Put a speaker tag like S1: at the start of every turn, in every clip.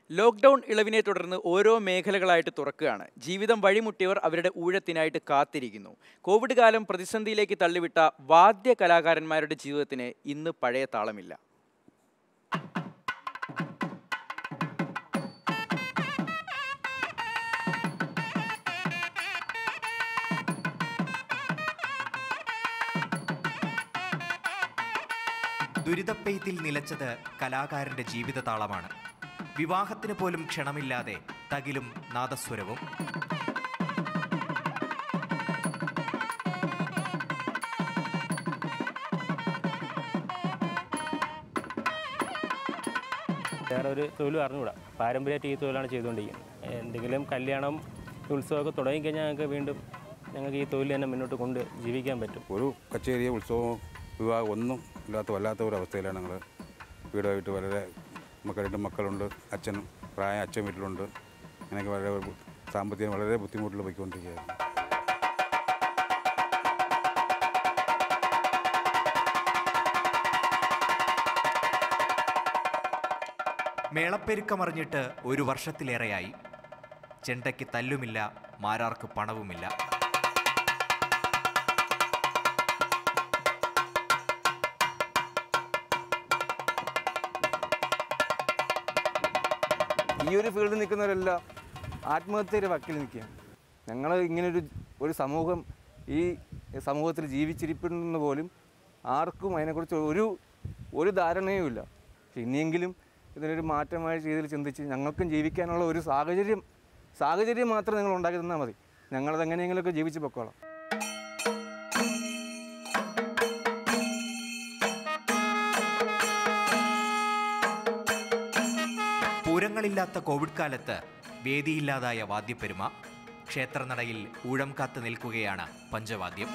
S1: lockdown ഇളവിനെ തുടർന്ന് ഓരോ മേഖലകളായിട്ട് തുറക്കുകയാണ് ജീവിതം വഴിമുട്ടിയവർ അവരുടെ ഊഴത്തിനായിട്ട് കാത്തിരിക്കുന്നു കോവിഡ് കാലം പ്രതിസന്ധിയിലേക്ക് തള്ളിവിട്ട വാദ്യ കലാകാരന്മാരുടെ ജീവിതത്തിന് ഇന്ന് പഴയ താളമില്ല
S2: ദുരിതപ്പെയ്ത്തിൽ നിലച്ചത് കലാകാരന്റെ ജീവിതതാളമാണ് വിവാഹത്തിന് പോലും ക്ഷണമില്ലാതെ തകിലും നാദസ്വരവും
S3: വേറെ ഒരു തൊഴിലും അറിഞ്ഞുകൂടാ പാരമ്പര്യമായിട്ട് ഈ തൊഴിലാണ് ചെയ്തുകൊണ്ടിരിക്കുന്നത് എന്തെങ്കിലും കല്യാണം ഉത്സവമൊക്കെ തുടങ്ങിക്കഴിഞ്ഞാൽ ഞങ്ങൾക്ക് വീണ്ടും ഞങ്ങൾക്ക് ഈ തൊഴിൽ തന്നെ മുന്നോട്ട് കൊണ്ട് ജീവിക്കാൻ പറ്റും
S4: ഒരു കച്ചേരിയോ ഉത്സവമോ വിവാഹം ഒന്നും ഇല്ലാത്ത വല്ലാത്ത ഒരു അവസ്ഥയിലാണ് ഞങ്ങൾ വീടുമായിട്ട് വളരെ മക്കൾ രണ്ട് മക്കളുണ്ട് അച്ഛൻ പ്രായം അച്ഛൻ വീട്ടിലുണ്ട് അങ്ങനെയൊക്കെ വളരെ ബു- സാമ്പത്തികം വളരെ ബുദ്ധിമുട്ടിൽ പോയിക്കൊണ്ടിരിക്കുകയായിരുന്നു
S2: മേളപ്പെരുക്കമറിഞ്ഞിട്ട് ഒരു വർഷത്തിലേറെയായി ചെണ്ടയ്ക്ക് തല്ലുമില്ല മാരാർക്ക് പണവുമില്ല
S5: ഈ ഒരു ഫീൽഡിൽ നിൽക്കുന്നവരെല്ലാം ആത്മഹത്യയുടെ വക്കിൽ നിൽക്കുകയാണ് ഞങ്ങൾ ഇങ്ങനൊരു ഒരു സമൂഹം ഈ സമൂഹത്തിൽ ജീവിച്ചിരിപ്പുണ്ടെന്ന് പോലും ആർക്കും അതിനെക്കുറിച്ച് ഒരു ഒരു ധാരണയും ഇല്ല പക്ഷെ ഇനിയെങ്കിലും ഇതിനൊരു മാറ്റമായ രീതിയിൽ ചിന്തിച്ച് ഞങ്ങൾക്കും ജീവിക്കാനുള്ള ഒരു സാഹചര്യം സാഹചര്യം മാത്രം നിങ്ങൾ ഉണ്ടാക്കി തന്നാൽ മതി ഞങ്ങളത് എങ്ങനെയെങ്കിലുമൊക്കെ ജീവിച്ച് പൊക്കോളാം
S2: പൂരങ്ങളില്ലാത്ത കോവിഡ് കാലത്ത് വേദിയില്ലാതായ വാദ്യപ്പെരുമ ക്ഷേത്രനടയിൽ ഊഴം കാത്ത് നിൽക്കുകയാണ് പഞ്ചവാദ്യം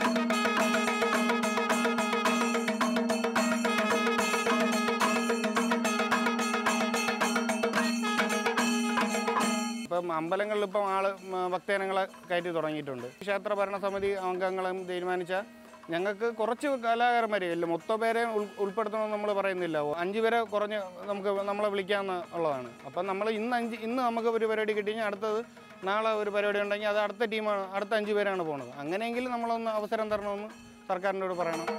S6: ഇപ്പം അമ്പലങ്ങളിൽ ഇപ്പം ആള് മ, ഭക്തജനങ്ങളെ കയറ്റി തുടങ്ങിയിട്ടുണ്ട് ക്ഷേത്ര ഭരണസമിതി അംഗങ്ങളും തീരുമാനിച്ച ഞങ്ങൾക്ക് കുറച്ച് കലാകാരന്മാരെ ഇല്ല മൊത്തം പേരെ ഉൾ ഉൾപ്പെടുത്തണമെന്ന് നമ്മൾ പറയുന്നില്ല അഞ്ച് പേരെ കുറഞ്ഞ് നമുക്ക് നമ്മളെ വിളിക്കാമെന്ന് ഉള്ളതാണ് അപ്പം നമ്മൾ ഇന്ന് അഞ്ച് ഇന്ന് നമുക്ക് ഒരു പരിപാടി കിട്ടിക്കഴിഞ്ഞാൽ അടുത്തത് നാളെ ഒരു പരിപാടി ഉണ്ടെങ്കിൽ അത് അടുത്ത ടീമാണ് അടുത്ത അഞ്ച് പേരാണ് പോണത് അങ്ങനെയെങ്കിലും നമ്മളൊന്ന് അവസരം തരണമെന്ന് സർക്കാരിനോട് പറയണം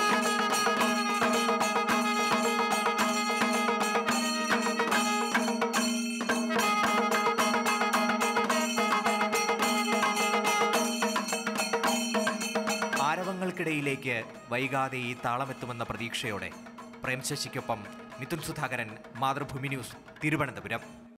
S2: ആരവങ്ങൾക്കിടയിലേക്ക് വൈകാതെ ഈ താളമെത്തുമെന്ന പ്രതീക്ഷയോടെ പ്രേംശശിക്കൊപ്പം മിഥുൻ സുധാകരൻ മാതൃഭൂമി ന്യൂസ് തിരുവനന്തപുരം